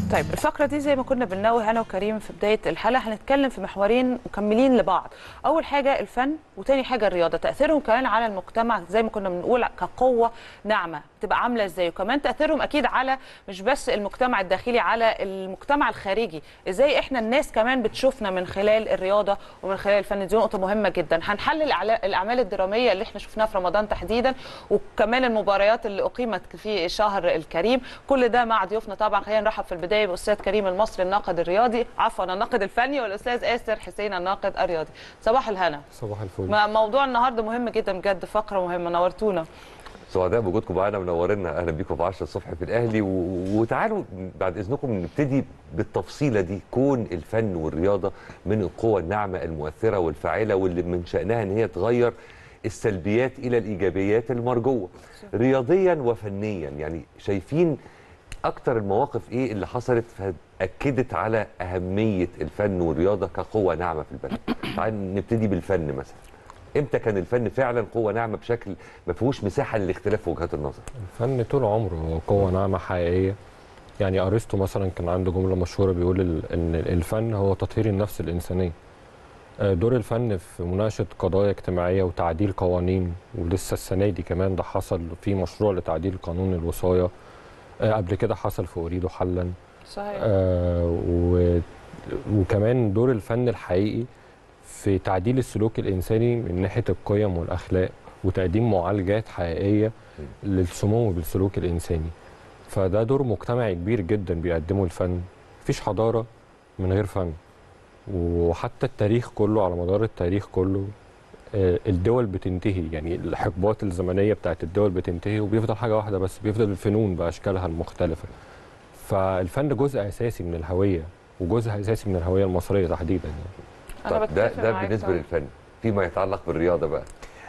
طيب الفقرة دي زي ما كنا بننوه أنا وكريم في بداية الحلقة هنتكلم في محورين مكملين لبعض أول حاجة الفن وتاني حاجة الرياضة تأثيرهم كمان على المجتمع زي ما كنا بنقول كقوة ناعمة بتبقى عاملة إزاي وكمان تأثيرهم أكيد على مش بس المجتمع الداخلي على المجتمع الخارجي إزاي إحنا الناس كمان بتشوفنا من خلال الرياضة ومن خلال الفن دي نقطة مهمة جدا هنحلل الأعلا- الأعمال الدرامية اللي إحنا شفناها في رمضان تحديدا وكمان المباريات اللي أقيمت في الشهر الكريم كل ده مع ضيوفنا طبعا خلينا نرحب في البداية بأستاذ كريم المصري الناقد الرياضي عفوا الناقد الفني والأستاذ آسر حسين الناقد الرياضي صباح الهنا صباح الفل ما- موضوع النهارده مهم جدا بجد فقرة مهمة نورتونا سعداء بوجودكم معانا منورنا اهلا بيكم في 10 الصبح في الاهلي و... وتعالوا بعد اذنكم نبتدي بالتفصيله دي كون الفن والرياضه من القوى الناعمه المؤثره والفاعله واللي من شانها ان هي تغير السلبيات الى الايجابيات المرجوه رياضيا وفنيا يعني شايفين اكتر المواقف ايه اللي حصلت فاكدت على اهميه الفن والرياضه كقوه ناعمه في البلد تعال نبتدي بالفن مثلا امتى كان الفن فعلا قوه ناعمه بشكل ما فيهوش مساحه للاختلاف في وجهات النظر الفن طول عمره هو قوة ناعمة حقيقية يعني ارسطو مثلا كان عنده جملة مشهورة بيقول ال- ان الفن هو تطهير النفس الإنسانية آه، دور الفن في مناقشة قضايا اجتماعية وتعديل قوانين ولسه السنة دي كمان ده حصل في مشروع لتعديل قانون الوصاية آه، قبل كده حصل في أريد حلا صحيح آه، و... وكمان دور الفن الحقيقي في تعديل السلوك الإنساني من ناحية القيم والأخلاق وتقديم معالجات حقيقية للسمو بالسلوك الإنساني فده دور مجتمعي كبير جدا بيقدمه الفن مفيش حضارة من غير فن وحتى التاريخ كله على مدار التاريخ كله آه، الدول بتنتهي يعني الحقبات الزمنية بتاعت الدول بتنتهي وبيفضل حاجة واحدة بس بيفضل الفنون بأشكالها المختلفة فالفن جزء أساسي من الهوية وجزء أساسي من الهوية المصرية تحديدا يعني. أنا طب ده بتفق ده معاك بالنسبه طبعاً. للفن فيما يتعلق بالرياضه بقى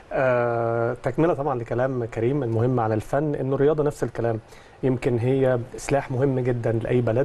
آه، تكمله طبعا لكلام كريم المهم عن الفن انه الرياضه نفس الكلام يمكن هي سلاح مهم جدا لاي بلد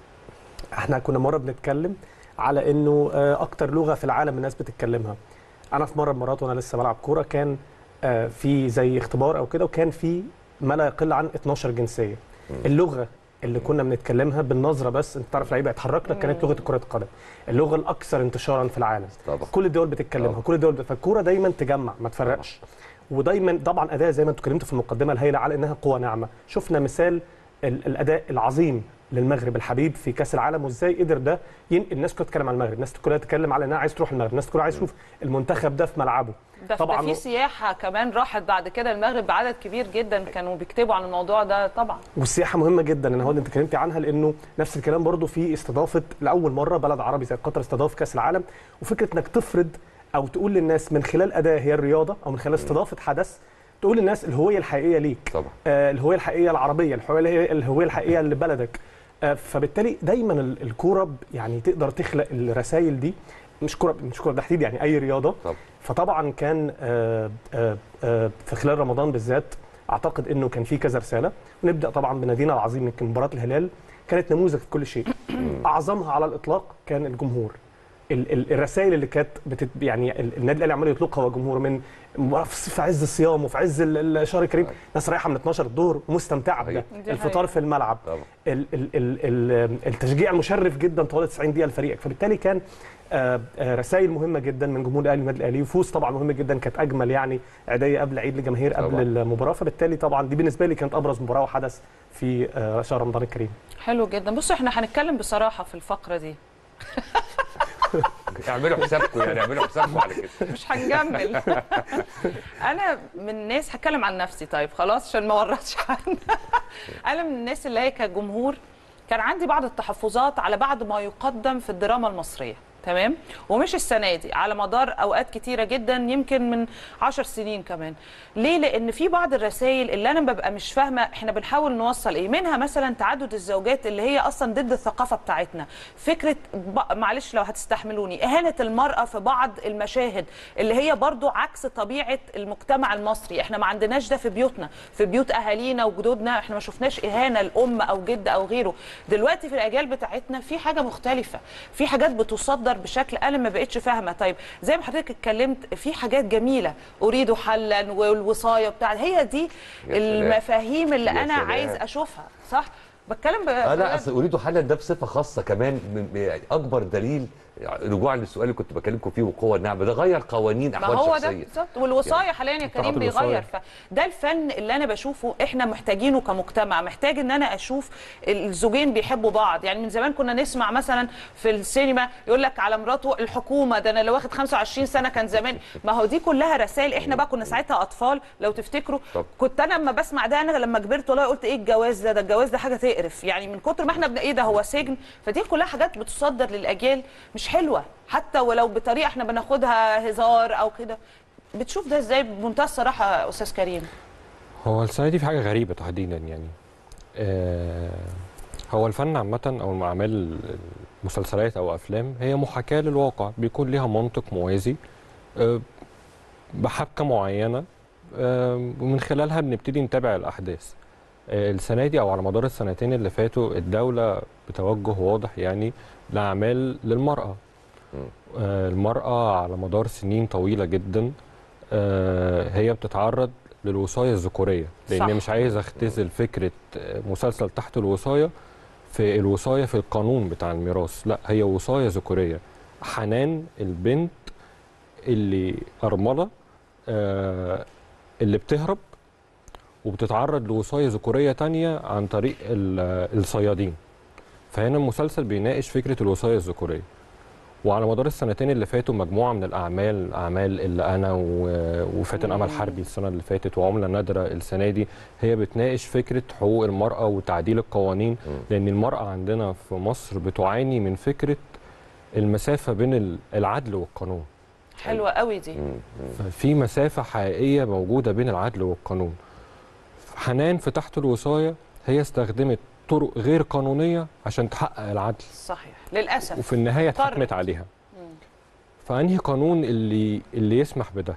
احنا كنا مره بنتكلم على انه آه، اكتر لغه في العالم الناس بتتكلمها انا في مره من المرات وانا لسه بلعب كوره كان آه، في زي اختبار او كده وكان في ما لا يقل عن 12 جنسيه اللغه اللي كنا بنتكلمها بالنظره بس انت تعرف لعيبه يتحرك لك كانت لغه كره القدم اللغه الاكثر انتشارا في العالم طبعا كل الدول بتتكلمها طبعا. كل الدول بت... فالكوره دايما تجمع ما تفرقش ودايما طبعا اداه زي ما انتوا اتكلمتوا في المقدمه الهائله على انها قوه ناعمه شفنا مثال ال... الاداء العظيم للمغرب الحبيب في كاس العالم وازاي قدر ده ينقل الناس كلها تتكلم عن المغرب الناس كلها تتكلم على انها عايز تروح المغرب الناس كلها عايز تشوف المنتخب ده في ملعبه ده طبعا ده في سياحة كمان راحت بعد كده المغرب بعدد كبير جدا كانوا بيكتبوا عن الموضوع ده طبعا والسياحه مهمه جدا ان هو اللي انت اتكلمتي عنها لانه نفس الكلام برضو في استضافه لاول مره بلد عربي زي قطر استضاف كاس العالم وفكره انك تفرض او تقول للناس من خلال اداه هي الرياضه او من خلال استضافه حدث تقول للناس الهويه الحقيقيه ليك طبعا آه الهويه الحقيقيه العربيه الهويه الهويه الحقيقيه لبلدك آه فبالتالي دايما ال- الكوره ب- يعني تقدر تخلق الرسائل دي مش كوره مش كوره تحديد يعني اي رياضه طبعا فطبعا كان آه، آه، آه، في خلال رمضان بالذات اعتقد انه كان في كذا رساله ونبدا طبعا بنادينا العظيم يمكن مباراه الهلال كانت نموذج في كل شيء اعظمها على الاطلاق كان الجمهور ال- ال- الرسائل اللي كانت بتت يعني ال- النادي الاهلي عمال يطلقها هو جمهور من في عز الصيام وفي عز ال- الشهر الكريم ناس رايحه من 12 الظهر مستمتعه بده صحيح. دي الفطار حقيقة. في الملعب طبعا ال ال ال ال التشجيع المشرف جدا طوال 90 دقيقه لفريقك فبالتالي كان آه، آه، رسائل مهمه جدا من جمهور الاهلي والنادي الاهلي وفوز طبعا مهم جدا كانت اجمل يعني عيديه قبل عيد لجماهير قبل طبعاً. المباراه فبالتالي طبعا دي بالنسبه لي كانت ابرز مباراه وحدث في آه، شهر رمضان الكريم حلو جدا بصوا احنا هنتكلم بصراحة في الفقرة دي اعملوا حسابكم يعني اعملوا حسابكم على كده مش هنجمل انا من الناس هتكلم عن نفسي طيب خلاص عشان ما ورطش حد انا من الناس اللي هي كجمهور كان عندي بعض التحفظات على بعض ما يقدم في الدراما المصريه تمام ومش السنه دي على مدار اوقات كتيره جدا يمكن من عشر سنين كمان ليه لان في بعض الرسائل اللي انا ببقى مش فاهمه احنا بنحاول نوصل ايه منها مثلا تعدد الزوجات اللي هي اصلا ضد الثقافه بتاعتنا فكره ب... معلش لو هتستحملوني اهانه المراه في بعض المشاهد اللي هي برضو عكس طبيعه المجتمع المصري احنا ما عندناش ده في بيوتنا في بيوت اهالينا وجدودنا احنا ما شفناش اهانه لام او جد او غيره دلوقتي في الاجيال بتاعتنا في حاجه مختلفه في حاجات بتصدر بشكل انا ما بقتش فاهمه طيب زي ما حضرتك اتكلمت في حاجات جميله اريد حلا والوصايه بتاع هي دي يا سلام. المفاهيم اللي يا انا سلام. عايز اشوفها صح بتكلم ب... اه لا بجد. اصل اريد حلا ده بصفه خاصه كمان من- من- اكبر دليل رجوعا للسؤال اللي كنت بكلمكم فيه وقوه النعمه ده غير قوانين ما احوال هو ده شخصيه بالظبط والوصايه حاليا يا كريم تحت بيغير الوصاية. فده الفن اللي انا بشوفه احنا محتاجينه كمجتمع محتاج ان انا اشوف الزوجين بيحبوا بعض يعني من زمان كنا نسمع مثلا في السينما يقول لك على مراته الحكومه ده انا لو واخد 25 سنه كان زمان ما هو دي كلها رسائل احنا بقى كنا ساعتها اطفال لو تفتكروا طب. كنت انا لما بسمع ده انا لما كبرت والله قلت ايه الجواز ده ده الجواز ده حاجه تقرف يعني من كتر ما احنا بن- ايه ده هو سجن فدي كلها حاجات بتصدر للاجيال مش حلوه حتى ولو بطريقه احنا بناخدها هزار او كده بتشوف ده ازاي بمنتهى الصراحه يا استاذ كريم هو السنه دي في حاجه غريبه تحديدا يعني آه هو الفن عامه او اعمال مسلسلات او افلام هي محاكاه للواقع بيكون ليها منطق موازي آه بحبكه معينه آه ومن خلالها بنبتدي نتابع الاحداث آه السنه دي او على مدار السنتين اللي فاتوا الدوله بتوجه واضح يعني لاعمال للمراه آه المراه على مدار سنين طويله جدا آه هي بتتعرض للوصايه الذكوريه لان صح. مش عايز اختزل فكره آه، مسلسل تحت الوصايه في الوصايه في القانون بتاع الميراث لا هي وصايه ذكوريه حنان البنت اللي ارمله آه اللي بتهرب وبتتعرض لوصايه ذكوريه تانية عن طريق ال- الصيادين فهنا المسلسل بيناقش فكره الوصايه الذكوريه وعلى مدار السنتين اللي فاتوا مجموعه من الاعمال اعمال اللي انا و- وفاتن امل حربي السنه اللي فاتت وعمله نادره السنه دي هي بتناقش فكره حقوق المراه وتعديل القوانين لان المراه عندنا في مصر بتعاني من فكره المسافه بين ال- العدل والقانون حلوه قوي دي في مسافه حقيقيه موجوده بين العدل والقانون حنان في تحت الوصايه هي استخدمت طرق غير قانونيه عشان تحقق العدل صحيح للاسف وفي النهايه اضطرت. اتحكمت عليها فانهي قانون اللي اللي يسمح بده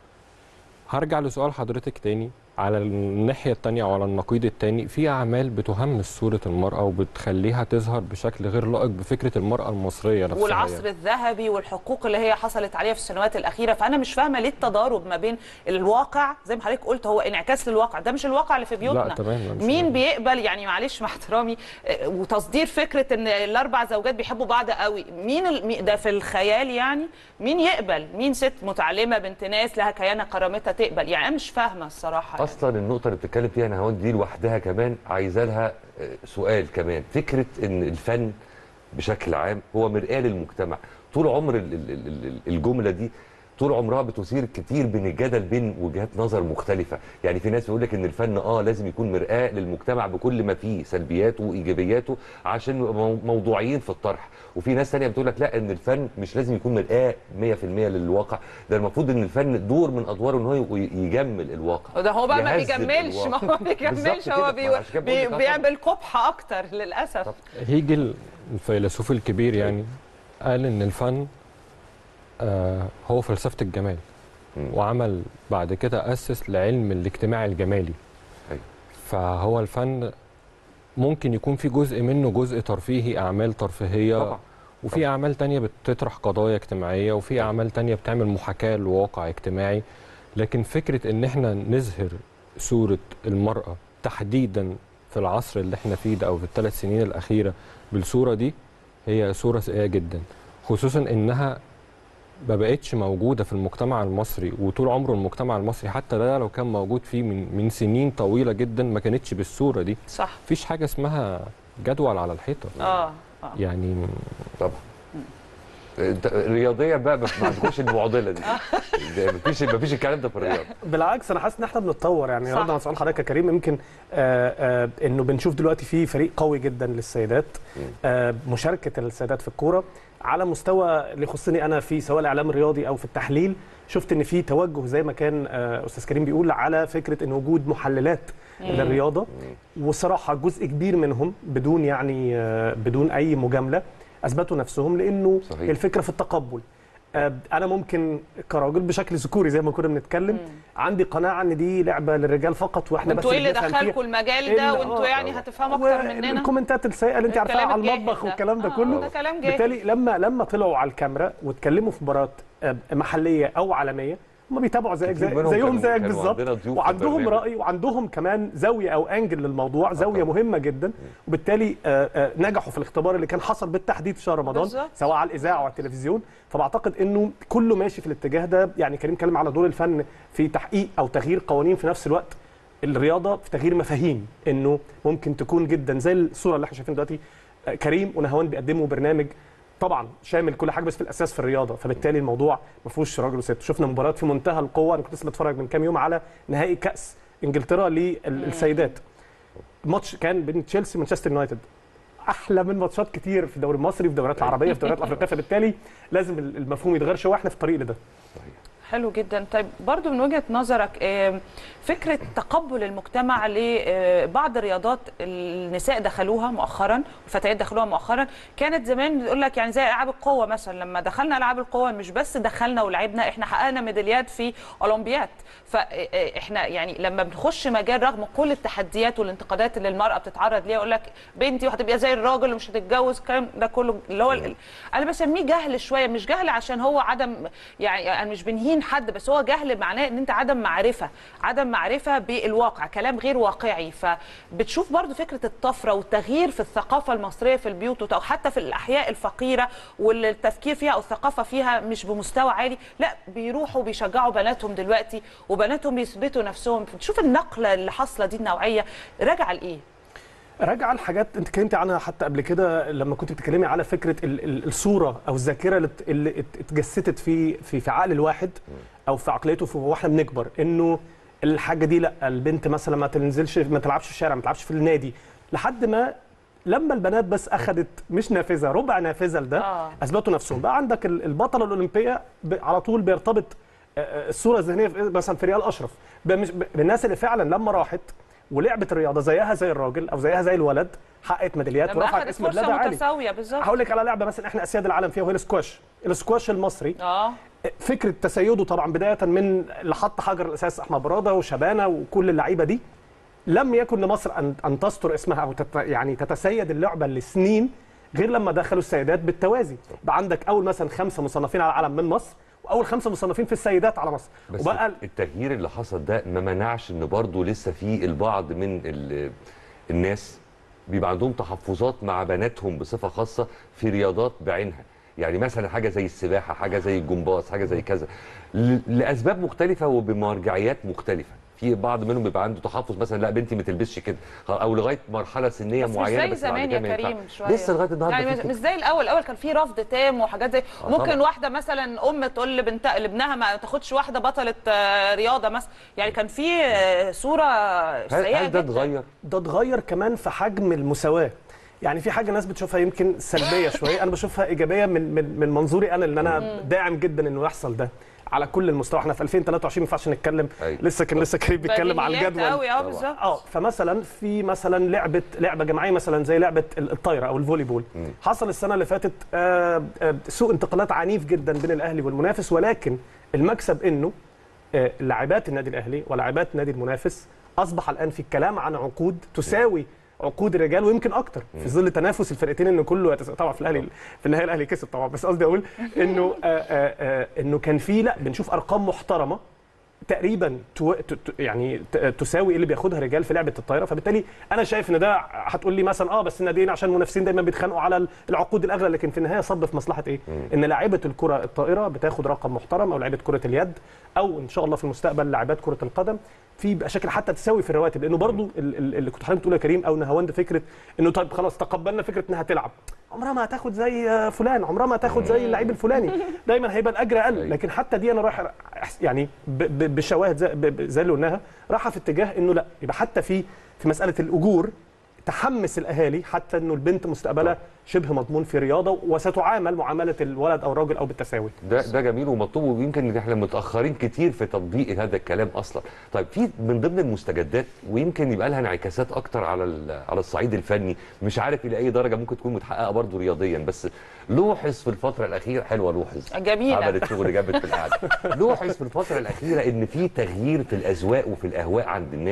هرجع لسؤال حضرتك تاني على الناحيه التانية او على النقيض التاني في اعمال بتهمس صوره المراه وبتخليها تظهر بشكل غير لائق بفكره المراه المصريه نفسها والعصر يعني. الذهبي والحقوق اللي هي حصلت عليها في السنوات الاخيره فانا مش فاهمه ليه التضارب ما بين الواقع زي ما حضرتك قلت هو انعكاس للواقع ده مش الواقع اللي في بيوتنا لا تمام مش مين بيقبل يعني معلش مع احترامي آه، وتصدير فكره ان الاربع زوجات بيحبوا بعض قوي مين ال- مي- ده في الخيال يعني مين يقبل مين ست متعلمه بنت ناس لها كيانه كرامتها تقبل يعني انا مش فاهمه الصراحه يعني. اصلا النقطه اللي بتتكلم فيها نهاوند دي لوحدها كمان عايزه لها آه، سؤال كمان فكره ان الفن بشكل عام هو مرآة للمجتمع طول عمر ال- ال- ال- ال- الجمله دي طول عمرها بتثير كتير من الجدل بين وجهات نظر مختلفه يعني في ناس بيقول لك ان الفن اه لازم يكون مرآة للمجتمع بكل ما فيه سلبياته وايجابياته عشان نبقى مو- موضوعيين في الطرح وفي ناس تانية بتقول لك لا ان الفن مش لازم يكون مرآة 100% للواقع ده المفروض ان الفن دور من ادواره ان هو ي- يجمل الواقع وده هو بقى ما يهذب بيجملش ما الواقع. هو ما بيجملش بالظبط هو كده، بي... ما عشان كده بقول بي... لك آه بيعمل قبح اكتر للاسف طب. هيجل الفيلسوف الكبير يعني قال ان الفن آه هو فلسفه الجمال مم. وعمل بعد كده اسس لعلم الاجتماع الجمالي أيوة. فهو الفن ممكن يكون في جزء منه جزء ترفيهي اعمال ترفيهيه طبعا وفي طبعا. اعمال تانية بتطرح قضايا اجتماعيه وفي اعمال تانية بتعمل محاكاه لواقع اجتماعي لكن فكره ان احنا نظهر صوره المراه تحديدا في العصر اللي احنا فيه ده او في الثلاث سنين الاخيره بالصوره دي هي صوره سيئه جدا خصوصا انها ما بقتش موجوده في المجتمع المصري وطول عمره المجتمع المصري حتى ده لو كان موجود فيه من من سنين طويله جدا ما كانتش بالصوره دي صح مفيش حاجه اسمها جدول على الحيطه اه اه يعني طبعا انت رياضيا بقى ما ما عندكوش المعضله دي ده مفيش مفيش الكلام ده في الرياضه بالعكس انا حاسس ان احنا بنتطور يعني صح. رد على سؤال حضرتك يا كريم يمكن آه آه انه بنشوف دلوقتي في فريق قوي جدا للسيدات آه مشاركه السيدات في الكوره على مستوى اللي يخصني انا في سواء الاعلام الرياضي او في التحليل شفت ان في توجه زي ما كان آه استاذ كريم بيقول على فكره ان وجود محللات للرياضه وصراحه جزء كبير منهم بدون يعني آه بدون اي مجامله اثبتوا نفسهم لانه صحيح. الفكره في التقبل آه، انا ممكن كراجل بشكل ذكوري زي ما كنا بنتكلم عندي قناعه ان دي لعبه للرجال فقط واحنا بس انتوا ايه اللي بنفهم فيها. دخلكم المجال ده إن- وانتوا آه، يعني طبعا. هتفهموا اكتر مننا والكومنتات السيئه اللي انت عارفاها الكلام على الجاهز المطبخ ده. والكلام ده آه، كله ده كلام جاهز بالتالي لما لما طلعوا على الكاميرا واتكلموا في مباراه آه، محليه او عالميه هم بيتابعوا زيك كتير زي منهم زيهم كانوا- زيك كانوا بالظبط عندنا ضيوف في وعندهم البرنامج. راي وعندهم كمان زاويه او انجل للموضوع زاويه طبعا. مهمه جدا وبالتالي آه، آه، نجحوا في الاختبار اللي كان حصل بالتحديد في شهر رمضان بالظبط. سواء على الاذاعه او على التلفزيون فبعتقد انه كله ماشي في الاتجاه ده يعني كريم اتكلم على دور الفن في تحقيق او تغيير قوانين في نفس الوقت الرياضه في تغيير مفاهيم انه ممكن تكون جدا زي الصوره اللي احنا شايفينها دلوقتي آه، كريم ونهوان بيقدموا برنامج طبعا شامل كل حاجه بس في الاساس في الرياضه فبالتالي الموضوع ما فيهوش راجل وست شفنا مباريات في منتهى القوه انا كنت لسه بتفرج من كام يوم على نهائي كاس انجلترا للسيدات ماتش كان بين تشيلسي ومانشستر يونايتد احلى من ماتشات كتير في الدوري المصري في الدوريات العربيه في الدوريات الافريقيه فبالتالي لازم المفهوم يتغير شويه واحنا في الطريق لده حلو جدا طيب برضو من وجهة نظرك آه، فكرة تقبل المجتمع لبعض الرياضات النساء دخلوها مؤخرا والفتيات دخلوها مؤخرا كانت زمان بتقول لك يعني زي العاب القوة مثلا لما دخلنا العاب القوة مش بس دخلنا ولعبنا احنا حققنا ميداليات في اولمبياد فاحنا يعني لما بنخش مجال رغم كل التحديات والانتقادات اللي المرأة بتتعرض ليها يقول لك بنتي وهتبقى زي الراجل ومش هتتجوز الكلام ده كله اللي هو ال- انا بسميه جهل شويه مش جهل عشان هو عدم يعني انا مش بنهين حد بس هو جهل معناه ان انت عدم معرفه عدم معرفه بالواقع كلام غير واقعي فبتشوف برضو فكره الطفره والتغيير في الثقافه المصريه في البيوت او حتى في الاحياء الفقيره والتفكير فيها او الثقافه فيها مش بمستوى عالي لا بيروحوا بيشجعوا بناتهم دلوقتي وبناتهم بيثبتوا نفسهم بتشوف النقله اللي حاصله دي النوعيه راجعه لايه راجعه لحاجات انت اتكلمتي عنها حتى قبل كده لما كنت بتتكلمي على فكره ال- ال- الصوره او الذاكره اللي ات- اللي ات- اتجسدت في في في عقل الواحد او في عقليته في- واحنا بنكبر انه الحاجه دي لا البنت مثلا ما تنزلش ما تلعبش في الشارع ما تلعبش في النادي لحد ما لما البنات بس اخذت مش نافذه ربع نافذه لده آه. اثبتوا نفسهم بقى عندك ال- البطله الاولمبيه ب- على طول بيرتبط آه، آه، الصوره الذهنيه في- مثلا في ريال اشرف ب- مش- ب- بالناس اللي فعلا لما راحت ولعبت الرياضه زيها زي الراجل او زيها زي الولد حققت ميداليات لما ورفعت اخذت اسم البلاد فرصه عالي متساويه بالظبط هقول لك على لعبه مثلا احنا اسياد العالم فيها وهي السكواش السكواش المصري اه فكره تسيده طبعا بدايه من اللي حط حجر الاساس احمد براده وشبانه وكل اللعيبه دي لم يكن لمصر ان ان تستر اسمها او تت يعني تتسيد اللعبه لسنين غير لما دخلوا السيدات بالتوازي بقى عندك اول مثلا خمسه مصنفين على العالم من مصر واول خمسه مصنفين في السيدات على مصر بس وبقى التغيير اللي حصل ده ما منعش ان برضه لسه في البعض من ال- الناس بيبقى عندهم تحفظات مع بناتهم بصفه خاصه في رياضات بعينها يعني مثلا حاجه زي السباحه حاجه زي الجمباز حاجه زي كذا ل- لاسباب مختلفه وبمرجعيات مختلفه في بعض منهم بيبقى عنده تحفظ مثلا لا بنتي ما تلبسش كده او لغايه مرحله سنيه بس مش معينه زي بس بعد زمان كده يا ما ينفع. كريم شويه لسه لغايه النهارده يعني في مش- كده. مش زي الاول الاول كان في رفض تام وحاجات زي آه ممكن طبعاً. واحده مثلا ام تقول لبنتها لابنها ما تاخدش واحده بطله آه، رياضه مثلا يعني كان في آه، صوره هل, سيئه هل ده جدا اتغير؟ ده اتغير كمان في حجم المساواه يعني في حاجه ناس بتشوفها يمكن سلبيه شويه انا بشوفها ايجابيه من من من منظوري انا ان انا داعم جدا انه يحصل ده على كل المستوى احنا في 2023 ما ينفعش نتكلم أيوة. لسه كان لسه كريم بيتكلم على بديهيات الجدول قوي اه طبعاً. بالظبط اه فمثلا في مثلا لعبه لعبه جماعيه مثلا زي لعبه ال- الطايره او الفولي بول حصل السنه اللي فاتت آه، آه، سوء انتقالات عنيف جدا بين الاهلي والمنافس ولكن المكسب انه آه، لاعبات النادي الاهلي ولاعبات النادي المنافس اصبح الان في الكلام عن عقود تساوي عقود الرجال ويمكن اكتر في ظل تنافس الفرقتين ان كله يتس... طبعا في الاهلي في النهايه الاهلي كسب طبعا بس قصدي اقول انه آه آه آه انه كان في لا بنشوف ارقام محترمه تقريبا تو... ت... ت- يعني ت... تساوي اللي بياخدها رجال في لعبه الطايره فبالتالي انا شايف ان ده هتقول لي مثلا اه بس الناديين عشان المنافسين دايما بيتخانقوا على العقود الاغلى لكن في النهايه صب في مصلحه ايه؟ ان لاعيبه الكره الطائره بتاخد رقم محترم او لعيبه كره اليد او ان شاء الله في المستقبل لاعبات كره القدم في مشاكل حتى تساوي في الرواتب لانه برضو ال- ال- اللي كنت حضرتك بتقول يا كريم او نهاوند فكره انه طيب خلاص تقبلنا فكره انها تلعب عمرها ما هتاخد زي آه، فلان عمرها ما هتاخد زي اللعيب الفلاني دايما هيبقى الاجر اقل أيوة. لكن حتى دي انا رايح أحس- يعني ب- ب- بشواهد زي, ب- ب- زي اللي قلناها رايحه في اتجاه انه لا يبقى حتى في في مساله الاجور تحمس الاهالي حتى انه البنت مستقبلها شبه مضمون في رياضه وستعامل معامله الولد او الراجل او بالتساوي ده ده جميل ومطلوب ويمكن احنا متاخرين كتير في تطبيق هذا الكلام اصلا طيب في من ضمن المستجدات ويمكن يبقى لها انعكاسات اكتر على ال- على الصعيد الفني مش عارف الى اي درجه ممكن تكون متحققه برضه رياضيا بس لوحظ في الفتره الاخيره حلوه لوحظ جميلة. عملت شغل جامد في القعده لوحظ في الفتره الاخيره ان في تغيير في الاذواق وفي الاهواء عند الناس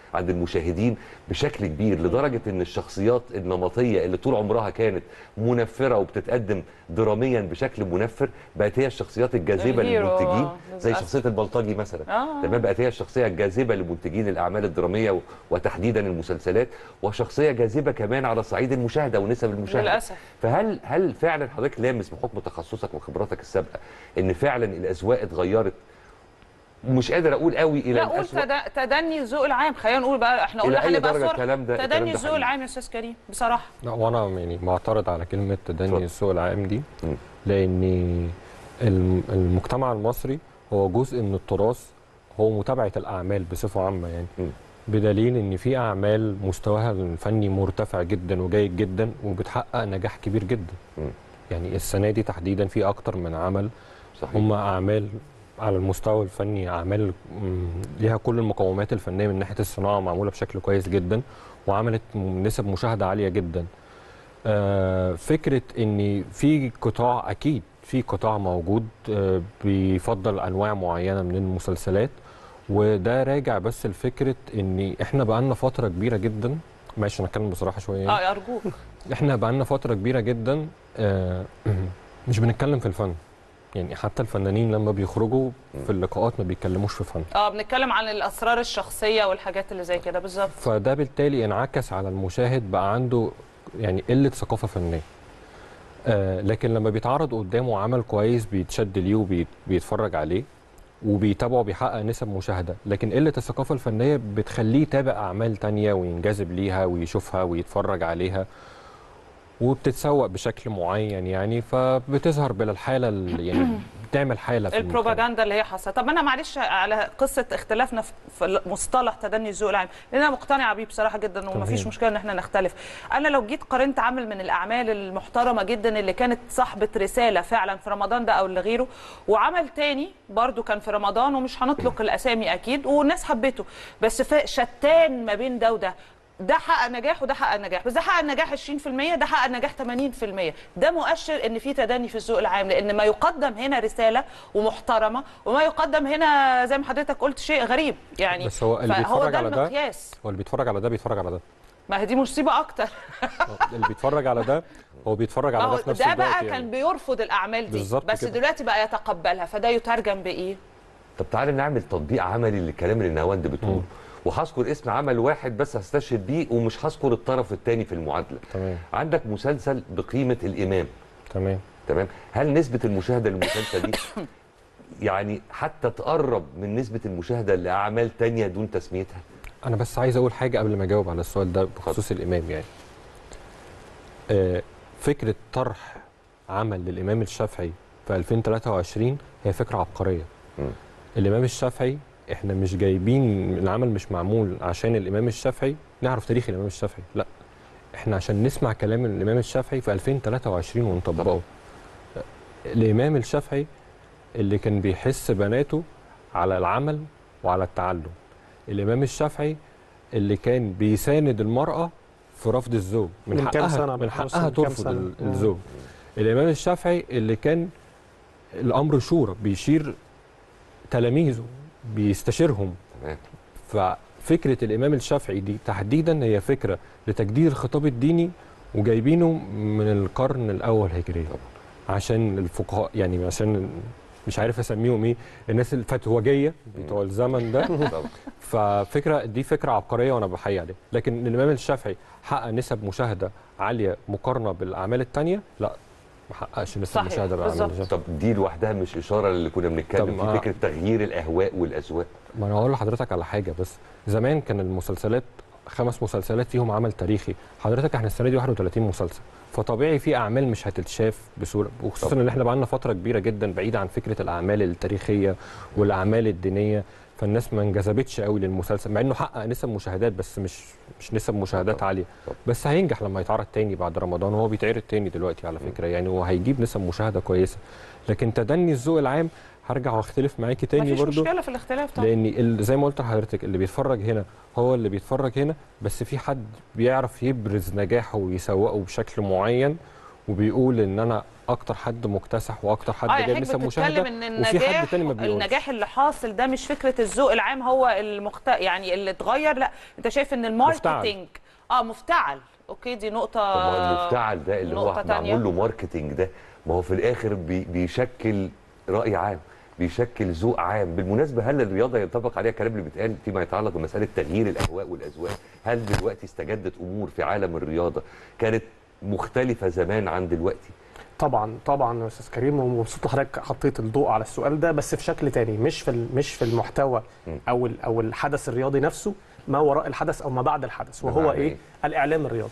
عند المشاهدين بشكل كبير لدرجه ان الشخصيات النمطيه اللي طول عمرها كانت منفره وبتتقدم دراميا بشكل منفر بقت هي الشخصيات الجاذبه الهيرو، للمنتجين آه، زي للأسف. شخصيه البلطجي مثلا آه. تمام بقت هي الشخصيه الجاذبه لمنتجين الاعمال الدراميه و- وتحديدا المسلسلات وشخصيه جاذبه كمان على صعيد المشاهده ونسب المشاهده للأسف. فهل هل فعلا حضرتك لامس بحكم تخصصك وخبراتك السابقه ان فعلا الاذواق اتغيرت مش قادر اقول قوي الى لا قول الأسوأ تد- تدني الذوق العام خلينا نقول بقى احنا إلى قلنا أي هنبقى درجة صور الكلام ده- الكلام تدني ده الذوق حقيقي؟ العام يا استاذ كريم بصراحه لا وانا يعني معترض على كلمه تدني اتفضل. السوق العام دي مم. لان الم- المجتمع المصري هو جزء من التراث هو متابعه الاعمال بصفه عامه يعني مم. بدليل ان في اعمال مستواها الفني مرتفع جدا وجيد جدا وبتحقق نجاح كبير جدا مم. يعني السنه دي تحديدا في اكتر من عمل صحيح هم اعمال على المستوى الفني اعمال مم، ليها كل المقومات الفنيه من ناحيه الصناعه معموله بشكل كويس جدا وعملت م- نسب مشاهده عاليه جدا آه، فكره ان في قطاع اكيد في قطاع موجود آه، بيفضل انواع معينه من المسلسلات وده راجع بس لفكره ان احنا بقالنا فتره كبيره جدا ماشي انا اتكلم بصراحه شويه يعني. اه ارجوك احنا بقالنا فتره كبيره جدا آه، مش بنتكلم في الفن يعني حتى الفنانين لما بيخرجوا في اللقاءات ما بيتكلموش في فن اه بنتكلم عن الاسرار الشخصيه والحاجات اللي زي كده بالظبط فده بالتالي انعكس على المشاهد بقى عنده يعني قله ثقافه فنيه آه لكن لما بيتعرض قدامه عمل كويس بيتشد ليه وبيتفرج عليه وبيتابعه بيحقق نسب مشاهده لكن قله الثقافه الفنيه بتخليه يتابع اعمال تانية وينجذب ليها ويشوفها ويتفرج عليها وبتتسوق بشكل معين يعني فبتظهر بلا الحاله ال- يعني بتعمل حاله في المجتمع. البروباجندا اللي هي حاصله طب انا معلش على قصه اختلافنا في- في مصطلح تدني الذوق العام لان انا مقتنعه بيه بصراحه جدا ومفيش تمام. مشكله ان احنا نختلف انا لو جيت قارنت عمل من الاعمال المحترمه جدا اللي كانت صاحبه رساله فعلا في رمضان ده او اللي غيره وعمل تاني برضو كان في رمضان ومش هنطلق الاسامي اكيد والناس حبته بس في شتان ما بين ده وده ده حقق نجاح وده حقق نجاح بس ده حقق نجاح 20% ده حقق نجاح 80% ده مؤشر ان في تدني في الذوق العام لان ما يقدم هنا رساله ومحترمه وما يقدم هنا زي ما حضرتك قلت شيء غريب يعني بس هو اللي فهو بيتفرج ده على ده المقياس هو اللي بيتفرج على ده بيتفرج على ده ما هي دي مصيبه اكتر اللي بيتفرج على ده هو بيتفرج ما على هو ده في نفس ده الوقت بقى يعني. كان بيرفض الاعمال دي بالظبط بس كده. دلوقتي بقى يتقبلها فده يترجم بايه طب تعالى نعمل تطبيق عملي للكلام اللي نهاوند بتقوله وهذكر اسم عمل واحد بس هستشهد بيه ومش هذكر الطرف الثاني في المعادله تمام عندك مسلسل بقيمه الامام تمام تمام هل نسبه المشاهده للمسلسل دي يعني حتى تقرب من نسبه المشاهده لاعمال تانية دون تسميتها انا بس عايز اقول حاجه قبل ما اجاوب على السؤال ده بخصوص الامام يعني آه، فكره طرح عمل للامام الشافعي في 2023 هي فكره عبقريه مم. الامام الشافعي احنا مش جايبين العمل مش معمول عشان الامام الشافعي نعرف تاريخ الامام الشافعي لا احنا عشان نسمع كلام الامام الشافعي في 2023 ونطبقه الامام الشافعي اللي كان بيحس بناته على العمل وعلى التعلم الامام الشافعي اللي كان بيساند المراه في رفض الزوج من, من كام حقها سنة من بقى؟ حقها من كام ترفض سنة؟ ال- مم. الزوج الامام الشافعي اللي كان الامر شورى بيشير تلاميذه بيستشيرهم تمام ففكره الامام الشافعي دي تحديدا هي فكره لتجديد الخطاب الديني وجايبينه من القرن الاول هجري عشان الفقهاء يعني عشان مش عارف اسميهم ايه الناس الفتوجيه بتوع الزمن ده طبعا. ففكره دي فكره عبقريه وانا بحيي عليها لكن الامام الشافعي حقق نسب مشاهده عاليه مقارنه بالاعمال الثانيه لا ما حققش نسب صحيح، مشاهده بالاعمال بالظبط. الشافعي طب دي لوحدها مش اشاره اللي كنا بنتكلم طب ما- في فكره تغيير الاهواء والاذواق ما انا هقول لحضرتك على حاجه بس زمان كان المسلسلات خمس مسلسلات فيهم عمل تاريخي حضرتك احنا السنه دي 31 مسلسل فطبيعي في اعمال مش هتتشاف بسهوله وخصوصا طب. ان احنا بقالنا فتره كبيره جدا بعيد عن فكره الاعمال التاريخيه والاعمال الدينيه فالناس ما انجذبتش قوي للمسلسل مع انه حقق نسب مشاهدات بس مش مش نسب مشاهدات طب. عاليه طب. بس هينجح لما يتعرض تاني بعد رمضان وهو بيتعرض تاني دلوقتي على فكره يعني وهيجيب نسب مشاهده كويسه لكن تدني الذوق العام هرجع واختلف معاكي تاني مفيش برضو مشكله في الاختلاف طبعا لان ال- زي ما قلت لحضرتك اللي بيتفرج هنا هو اللي بيتفرج هنا بس في حد بيعرف يبرز نجاحه ويسوقه بشكل معين وبيقول ان انا اكتر حد مكتسح واكتر حد اه يعني جايب حضرتك نسب مشاهده بتتكلم ان وفي النجاح حد تاني ما بيقولش النجاح اللي حاصل ده مش فكره الذوق العام هو المخت... يعني اللي اتغير لا انت شايف ان الماركتينج اه مفتعل اوكي دي نقطه طب ما هو المفتعل ده اللي هو نقطة تانية. معمول له ماركتنج ده ما هو في الاخر بي بيشكل راي عام بيشكل ذوق عام بالمناسبه هل الرياضه ينطبق عليها الكلام اللي بيتقال فيما يتعلق بمساله تغيير الاهواء والاذواق هل دلوقتي استجدت امور في عالم الرياضه كانت مختلفه زمان عن دلوقتي طبعا طبعا يا استاذ كريم ومبسوط حضرتك حطيت الضوء على السؤال ده بس في شكل تاني مش في ال- مش في المحتوى م. او ال- او الحدث الرياضي نفسه ما وراء الحدث او ما بعد الحدث وهو بمعنى ايه إيه؟ الاعلام الرياضي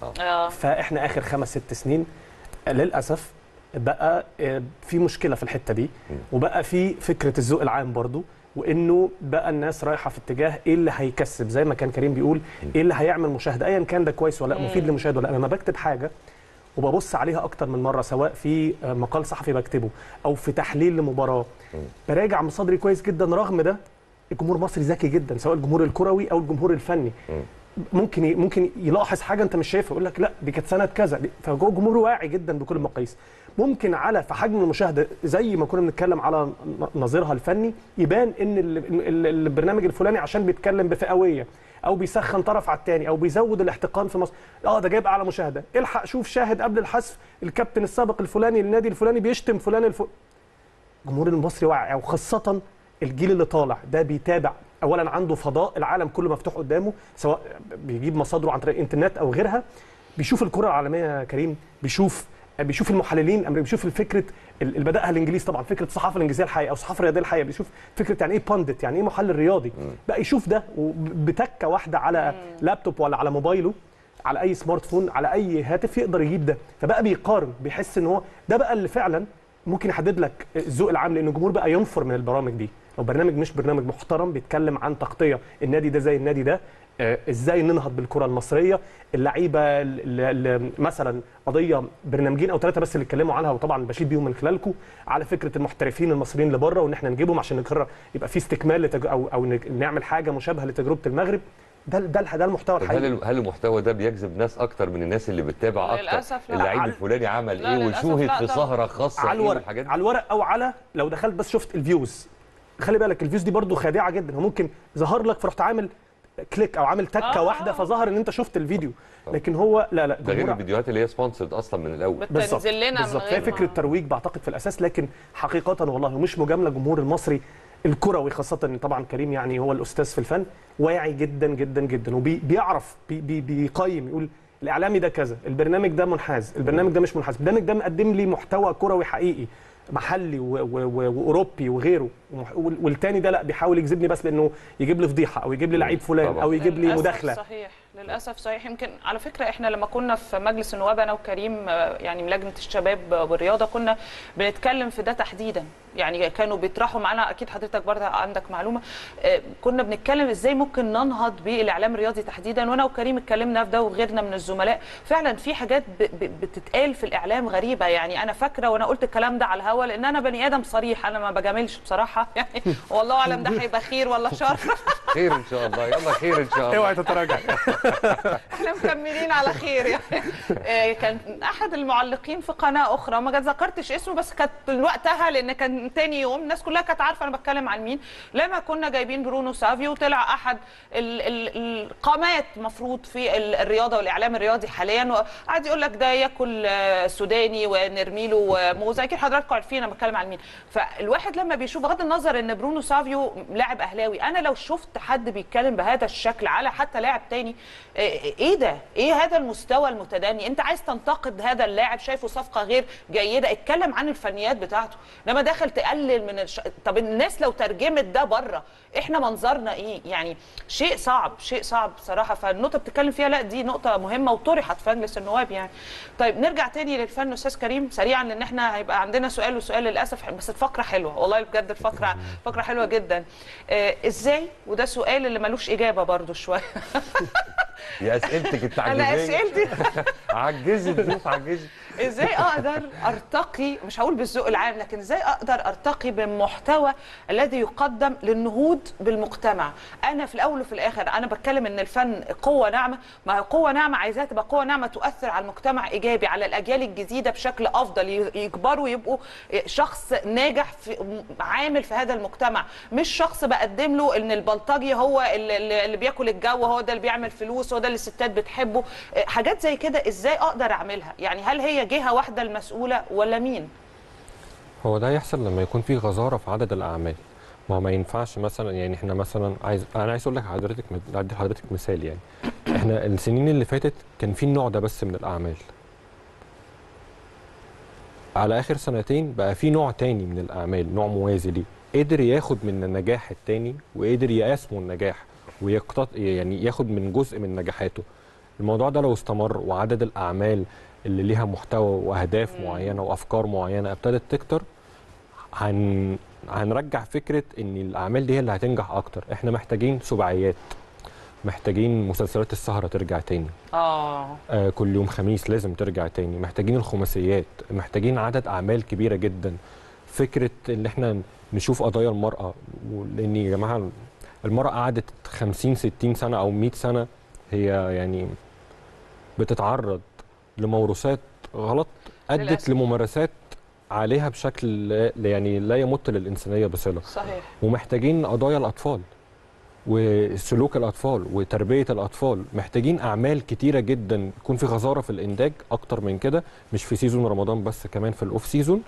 اه فاحنا اخر خمس ست سنين للاسف بقى آه، في مشكله في الحته دي وبقى في فكره الذوق العام برضو وانه بقى الناس رايحه في اتجاه ايه اللي هيكسب زي ما كان كريم بيقول ايه اللي هيعمل مشاهده ايا كان ده كويس ولا لا مفيد للمشاهد ولا لا لما بكتب حاجه وببص عليها اكتر من مره سواء في آه، مقال صحفي بكتبه او في تحليل لمباراه براجع مصادري كويس جدا رغم ده الجمهور المصري ذكي جدا سواء الجمهور الكروي او الجمهور الفني ممكن ي- ممكن يلاحظ حاجه انت مش شايفها يقول لك لا دي كانت سنه كذا دي- فهو الجمهور واعي جدا بكل المقاييس ممكن على في حجم المشاهده زي ما كنا بنتكلم على ن- نظيرها الفني يبان ان ال- ال- البرنامج الفلاني عشان بيتكلم بفئويه او بيسخن طرف على الثاني او بيزود الاحتقان في مصر اه ده جايب اعلى مشاهده الحق شوف شاهد قبل الحذف الكابتن السابق الفلاني للنادي الفلاني بيشتم فلان الف... الجمهور المصري واعي وخاصه الجيل اللي طالع ده بيتابع اولا عنده فضاء العالم كله مفتوح قدامه سواء بيجيب مصادره عن طريق الانترنت او غيرها بيشوف الكره العالميه يا كريم بيشوف بيشوف المحللين الامريكيين بيشوف الفكره اللي بداها الانجليز طبعا فكره الصحافه الانجليزيه الحقيقيه او الصحافه الرياضيه الحقيقيه بيشوف فكره يعني ايه باندت يعني ايه محلل رياضي بقى يشوف ده وبتكه واحده على لابتوب ولا على موبايله على اي سمارت فون على اي هاتف يقدر يجيب ده فبقى بيقارن بيحس ان هو ده بقى اللي فعلا ممكن يحدد لك الذوق العام لان الجمهور بقى ينفر من البرامج دي لو برنامج مش برنامج محترم بيتكلم عن تغطيه النادي ده زي النادي ده آه، ازاي ننهض بالكره المصريه اللعيبه اللي مثلا قضيه برنامجين او ثلاثه بس اللي اتكلموا عنها وطبعا بشيد بيهم من خلالكم على فكره المحترفين المصريين اللي بره وان احنا نجيبهم عشان نكرر يبقى في استكمال لتج... او او نج- نعمل حاجه مشابهه لتجربه المغرب ده ده ده المحتوى طب هل الحقيقي ال- هل المحتوى ده بيجذب ناس اكتر من الناس اللي بتتابع اكتر للأسف لا. اللعيب على- الفلاني عمل لا، ايه للأسف وشوهد لا في طبعا. سهره خاصه على إيه الورق والحاجات دي على الورق او على لو دخلت بس شفت الفيوز خلي بالك الفيوز دي برضو خادعه جدا هو ممكن ظهر لك فرحت عامل كليك او عامل تكه آه. واحده فظهر ان انت شفت الفيديو لكن هو لا لا ده غير جمهور- الفيديوهات اللي هي سبونسرد اصلا من الاول بالظبط بتنزل لنا من بالظبط غير هي ما- فكره ترويج بعتقد في الاساس لكن حقيقه والله ومش مجامله الجمهور المصري الكروي خاصه ان طبعا كريم يعني هو الاستاذ في الفن واعي جدا جدا جدا وبيعرف بي بي بيقيم يقول الاعلامي ده كذا البرنامج ده منحاز البرنامج ده مش منحاز البرنامج ده مقدم لي محتوى كروي حقيقي محلي و- و- و- واوروبي وغيره ومح- وال- والتاني ده لا بيحاول يجذبني بس بانه ييجب لي فضيحه او يجيب لي لعيب فلان طبعاً. او يجيب لي للأسف مداخله صحيح للاسف صحيح يمكن على فكره احنا لما كنا في مجلس النواب انا وكريم آه، يعني من لجنه الشباب والرياضه كنا بنتكلم في ده تحديدا يعني كانوا بيطرحوا معانا اكيد حضرتك برضه عندك معلومه آه، كنا بنتكلم ازاي ممكن ننهض بالاعلام الرياضي تحديدا وانا وكريم اتكلمنا في ده وغيرنا من الزملاء فعلا في حاجات ب- ب- بتتقال في الاعلام غريبه يعني انا فاكره وانا قلت الكلام ده على الهوا لان انا بني ادم صريح انا ما بجاملش بصراحه يعني والله اعلم ده هيبقى خير ولا شر خير ان شاء الله يلا خير ان شاء الله اوعي تتراجع احنا مكملين على خير يعني آه، كان احد المعلقين في قناه اخرى ما ذكرتش اسمه بس كانت وقتها لان كان تاني يوم الناس كلها كانت عارفه انا بتكلم عن مين لما كنا جايبين برونو سافيو طلع احد ال- ال- القامات مفروض في ال- الرياضه والاعلام الرياضي حاليا وقعد يقول لك ده ياكل آه، سوداني ونرمي له آه، موزه اكيد حضراتكم عارفين انا بتكلم عن مين فالواحد لما بيشوف بغض النظر ان برونو سافيو لاعب اهلاوي انا لو شفت حد بيتكلم بهذا الشكل على حتى لاعب تاني آه، ايه ده ايه هذا المستوى المتدني انت عايز تنتقد هذا اللاعب شايفه صفقه غير جيده اتكلم عن الفنيات بتاعته لما داخل تقلل من الش... طب الناس لو ترجمت ده بره احنا منظرنا ايه يعني شيء صعب شيء صعب بصراحه فالنقطه بتتكلم فيها لا دي نقطه مهمه وطرحت في مجلس النواب يعني طيب نرجع تاني للفن استاذ كريم سريعا لان احنا هيبقى عندنا سؤال وسؤال للاسف بس الفقره حلوه والله بجد الفقره فقره حلوه جدا آه ازاي وده سؤال اللي ملوش اجابه برضو شويه يا اسئلتك انت انا عجزية اسئلتي عجزي الضيوف عجزي ازاي اقدر ارتقي مش هقول بالذوق العام لكن ازاي اقدر ارتقي بالمحتوى الذي يقدم للنهوض بالمجتمع انا في الاول وفي الاخر انا بتكلم ان الفن قوه ناعمه ما هي قوه ناعمه عايزاها تبقى قوه ناعمه تؤثر على المجتمع ايجابي على الاجيال الجديده بشكل افضل ي- يكبروا يبقوا شخص ناجح في عامل في هذا المجتمع مش شخص بقدم له ان البلطجي هو اللي, اللي اللي بياكل الجو هو ده اللي بيعمل فلوس هو ده اللي الستات بتحبه حاجات زي كده ازاي اقدر اعملها يعني هل هي جهه واحده المسؤوله ولا مين هو ده يحصل لما يكون في غزاره في عدد الاعمال ما هو ما ينفعش مثلا يعني احنا مثلا عايز انا عايز اقول لك حضرتك ادي حضرتك مثال يعني احنا السنين اللي فاتت كان في النوع ده بس من الاعمال على اخر سنتين بقى في نوع تاني من الاعمال نوع موازي ليه قدر ياخد من النجاح التاني وقدر يقاسمه النجاح ويقتط يعني ياخد من جزء من نجاحاته الموضوع ده لو استمر وعدد الاعمال اللي ليها محتوى واهداف مم. معينه وافكار معينه ابتدت تكتر هن هنرجع فكره ان الاعمال دي هي اللي هتنجح اكتر احنا محتاجين سباعيات محتاجين مسلسلات السهره ترجع تاني اه آه كل يوم خميس لازم ترجع تاني محتاجين الخماسيات محتاجين عدد اعمال كبيره جدا فكره ان احنا نشوف قضايا المراه لان يا جماعه المراه قعدت 50 60 سنه او 100 سنه هي يعني بتتعرض لموروثات غلط ادت للأسف. لممارسات عليها بشكل لا- يعني لا يمت للانسانيه بصله صحيح ومحتاجين قضايا الاطفال وسلوك الاطفال وتربيه الاطفال محتاجين اعمال كتيره جدا يكون في غزاره في الانتاج اكتر من كده مش في سيزون رمضان بس كمان في الاوف سيزون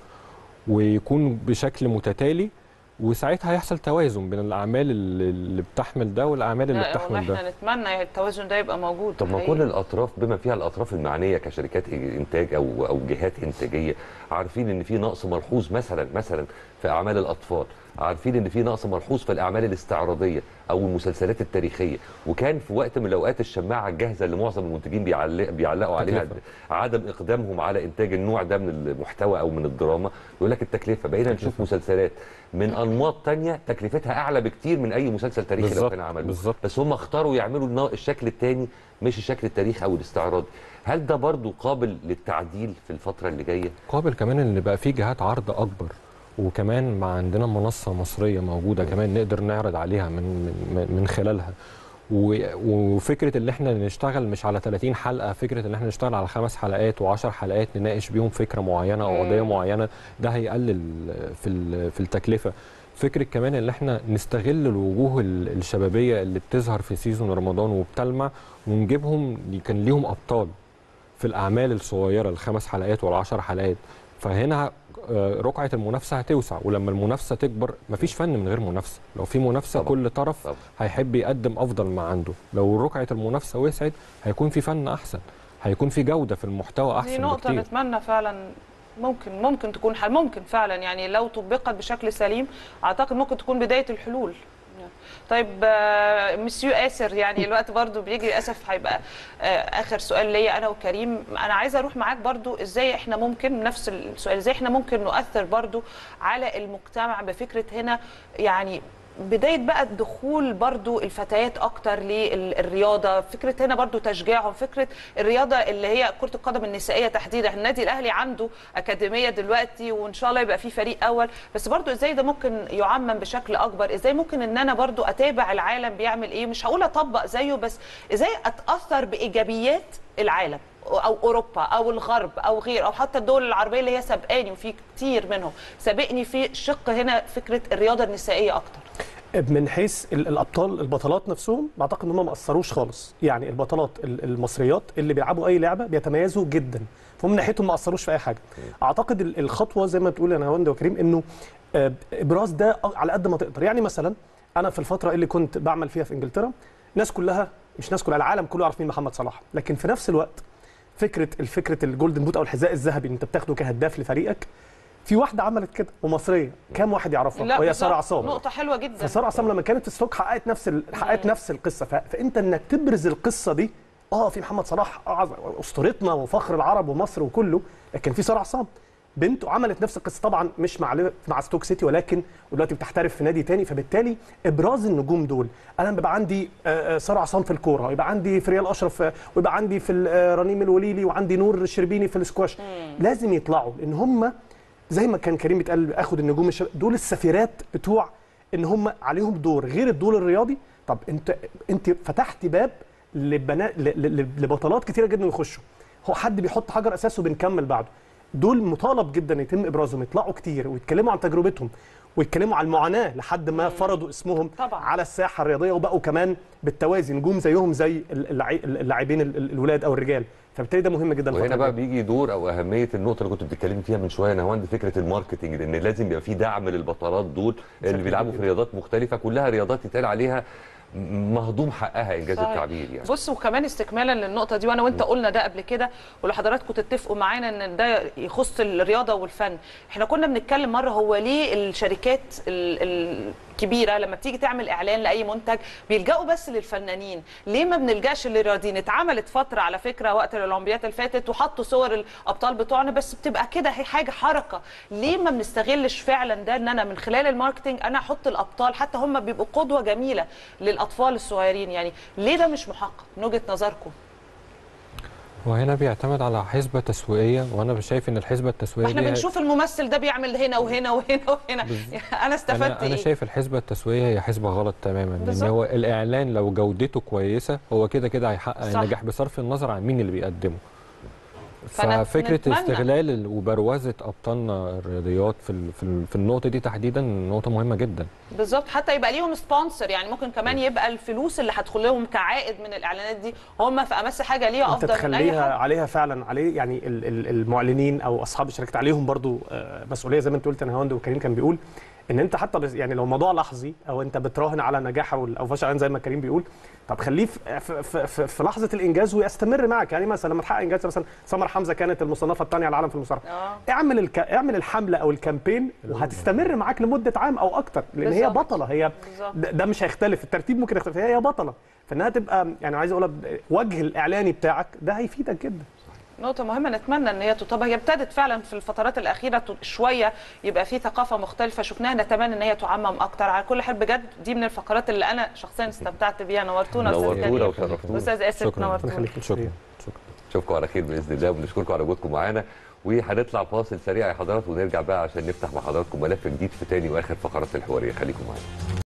ويكون بشكل متتالي وساعتها هيحصل توازن بين الاعمال اللي اللي بتحمل ده والاعمال اللي لا، والله بتحمل ده احنا نتمنى التوازن ده يبقى موجود طب ما حقيقي. كل الاطراف بما فيها الاطراف المعنيه كشركات انتاج او او جهات انتاجيه عارفين ان في نقص ملحوظ مثلا مثلا في اعمال الاطفال عارفين ان في نقص ملحوظ في الاعمال الاستعراضيه او المسلسلات التاريخيه وكان في وقت من الاوقات الشماعه الجاهزه اللي معظم المنتجين بيعلق بيعلقوا عليها تكلفة. عدم اقدامهم على انتاج النوع ده من المحتوى او من الدراما يقول لك التكلفه بقينا نشوف مسلسلات من انماط تانية تكلفتها اعلى بكتير من اي مسلسل تاريخي لو بالظبط، كان عملوه بالظبط. بس هم اختاروا يعملوا النا- الشكل الثاني مش الشكل التاريخي او الاستعراضي هل ده برضو قابل للتعديل في الفتره اللي جايه قابل كمان ان بقى في جهات عرض اكبر وكمان ما عندنا منصه مصريه موجوده كمان نقدر نعرض عليها من من, من خلالها و- وفكره ان احنا نشتغل مش على 30 حلقه فكره ان احنا نشتغل على خمس حلقات و10 حلقات نناقش بيهم فكره معينه او قضيه مم. معينه ده هيقلل في ال- في التكلفه فكره كمان ان احنا نستغل الوجوه ال- الشبابيه اللي بتظهر في سيزون رمضان وبتلمع ونجيبهم كان ليهم ابطال في الاعمال الصغيره الخمس حلقات والعشر حلقات فهنا آه، رقعه المنافسه هتوسع ولما المنافسه تكبر مفيش فن من غير منافسه لو في منافسه طبعاً. كل طرف طبعاً. هيحب يقدم افضل ما عنده لو رقعه المنافسه وسعت هيكون في فن احسن هيكون في جوده في المحتوى دي احسن نقطة بكتير نتمنى فعلا ممكن ممكن تكون حل ممكن فعلا يعني لو طبقت بشكل سليم اعتقد ممكن تكون بداية الحلول طيب آه، مسيو آسر يعني الوقت برضو بيجري للاسف هيبقى آه، اخر سؤال ليا انا وكريم انا عايزه اروح معاك برضو ازاي احنا ممكن نفس السؤال ازاي احنا ممكن نؤثر برضو على المجتمع بفكره هنا يعني بدايه بقى دخول برضو الفتيات اكتر للرياضه فكره هنا برضو تشجيعهم فكره الرياضه اللي هي كره القدم النسائيه تحديدا النادي الاهلي عنده اكاديميه دلوقتي وان شاء الله يبقى في فريق اول بس برضو ازاي ده ممكن يعمم بشكل اكبر ازاي ممكن ان انا برضو اتابع العالم بيعمل ايه مش هقول اطبق زيه بس ازاي اتاثر بايجابيات العالم او اوروبا او الغرب او غير او حتى الدول العربيه اللي هي سابقاني وفي كتير منهم سابقني في شق هنا فكره الرياضه النسائيه اكتر من حيث ال- الابطال البطلات نفسهم بعتقد ان هم ما اثروش خالص يعني البطلات ال- المصريات اللي بيلعبوا اي لعبه بيتميزوا جدا فهم من ناحيتهم ما اثروش في اي حاجه اعتقد ال- الخطوه زي ما بتقول يا نهاوند وكريم انه آه، ابراز ده على قد ما تقدر يعني مثلا انا في الفتره اللي كنت بعمل فيها في انجلترا الناس كلها مش ناس كلها العالم كله يعرف مين محمد صلاح لكن في نفس الوقت فكره الفكره الجولدن بوت او الحذاء الذهبي اللي انت بتاخده كهداف لفريقك في واحده عملت كده ومصريه كام واحد يعرفها وهي بالظبط. ساره عصام نقطه حلوه جدا فساره عصام لما كانت في ستوك حققت نفس ال... حققت نفس القصه ف... فانت انك تبرز القصه دي اه في محمد صلاح أعظم- اسطورتنا وفخر العرب ومصر وكله لكن في ساره عصام بنته عملت نفس القصه طبعا مش مع مع ستوك سيتي ولكن ودلوقتي بتحترف في نادي تاني فبالتالي ابراز النجوم دول انا بيبقى عندي آه، آه، ساره عصام في الكوره ويبقى عندي فريال اشرف آه، ويبقى عندي في ال- آه، رنيم الوليلي وعندي نور الشربيني في السكواش لازم يطلعوا لان هم زي ما كان كريم بيتقال اخد النجوم الشباب دول السفيرات بتوع ان هم عليهم دور غير الدور الرياضي طب انت انت فتحت باب لبنا ل- ل- ل- لبطلات كتيره جدا يخشوا هو حد بيحط حجر اساسه وبنكمل بعده دول مطالب جدا يتم ابرازهم يطلعوا كتير ويتكلموا عن تجربتهم ويتكلموا عن المعاناه لحد ما فرضوا اسمهم طبعاً. على الساحه الرياضيه وبقوا كمان بالتوازي نجوم زيهم زي اللعي- اللاعبين ال- ال- الولاد او الرجال فبالتالي ده مهم جدا وهنا الفترة بقى الجاية. بيجي دور او اهميه النقطه اللي كنت بتتكلمي فيها من شويه نهاوند فكره الماركتنج لان لازم يبقى في دعم للبطلات دول اللي بشكل بيلعبوا في كبير. رياضات مختلفه كلها رياضات يتقال عليها م- مهضوم حقها انجاز صحيح. التعبير يعني بص وكمان استكمالا للنقطه دي وانا وانت قلنا ده قبل كده ولو حضراتكم تتفقوا معانا ان ده يخص الرياضه والفن احنا كنا بنتكلم مره هو ليه الشركات ال- الكبيره لما بتيجي تعمل اعلان لاي منتج بيلجأوا بس للفنانين ليه ما بنلجاش للرياضيين اتعملت فتره على فكره وقت الاولمبياد اللي فاتت وحطوا صور الابطال بتوعنا بس بتبقى كده هي حاجه حركه ليه ما بنستغلش فعلا ده ان انا من خلال الماركتنج انا احط الابطال حتى هم بيبقوا قدوه جميله للاطفال الصغيرين يعني ليه ده مش محقق من وجهه نظركم وهنا بيعتمد على حسبة تسويقية وأنا شايف إن الحسبة ما التسويقية احنا دي بنشوف الممثل ده بيعمل هنا وهنا وهنا وهنا انا استفدت أنا, أنا ايه شايف الحسبة التسويقية هي حسبة غلط تماما لأن بالظبط. هو الإعلان لو جودته كويسة هو كده كده هيحقق صح. النجاح بصرف النظر عن مين اللي بيقدمه فنت- ففكرة نتمنى. استغلال ال- وبروزة أبطالنا الرياضيات في ال- في ال- في النقطة دي تحديدا نقطة مهمة جدا بالظبط حتى يبقى ليهم سبونسر يعني ممكن كمان يبقى الفلوس اللي هتدخل لهم كعائد من الاعلانات دي هم في امس حاجه ليها انت افضل من اي تخليها حد عليها فعلا عليه يعني ال- ال- المعلنين او اصحاب الشركات عليهم برضو آه، مسؤوليه زي ما انت قلت انا هوند وكريم كان بيقول ان انت حتى بس يعني لو موضوع لحظي او انت بتراهن على نجاح او او فشل زي ما كريم بيقول طب خليه في, في, في, في, في لحظه الانجاز ويستمر معك يعني مثلا لما تحقق انجاز مثلا سمر حمزه كانت المصنفه الثانيه على العالم في المصارعه اه اعمل الك... اعمل الحمله او الكامبين وهتستمر معاك لمده عام او اكتر لان هي بالظبط. بطله هي بالظبط. ده, ده مش هيختلف الترتيب ممكن يختلف هي هي بطله فانها تبقى يعني عايز اقول لك وجه الاعلاني بتاعك ده هيفيدك جدا نقطة مهمة نتمنى ان هي تطبق هي ابتدت فعلا في الفترات الأخيرة ت- شوية يبقى في ثقافة مختلفة شفناها نتمنى ان هي تعمم أكتر على كل حال بجد دي من الفقرات اللي أنا شخصيا استمتعت بيها نورتونا أستاذ نورتونا كريم وشرفتونا أستاذ آسف شكراً. ربنا نورتونا يخليك شكرا شكرا نشوفكم على خير باذن الله وبنشكركم على وجودكم معانا وهنطلع فاصل سريع يا حضرات ونرجع بقى عشان نفتح مع حضراتكم ملف جديد في تاني واخر فقرات الحواريه خليكم معانا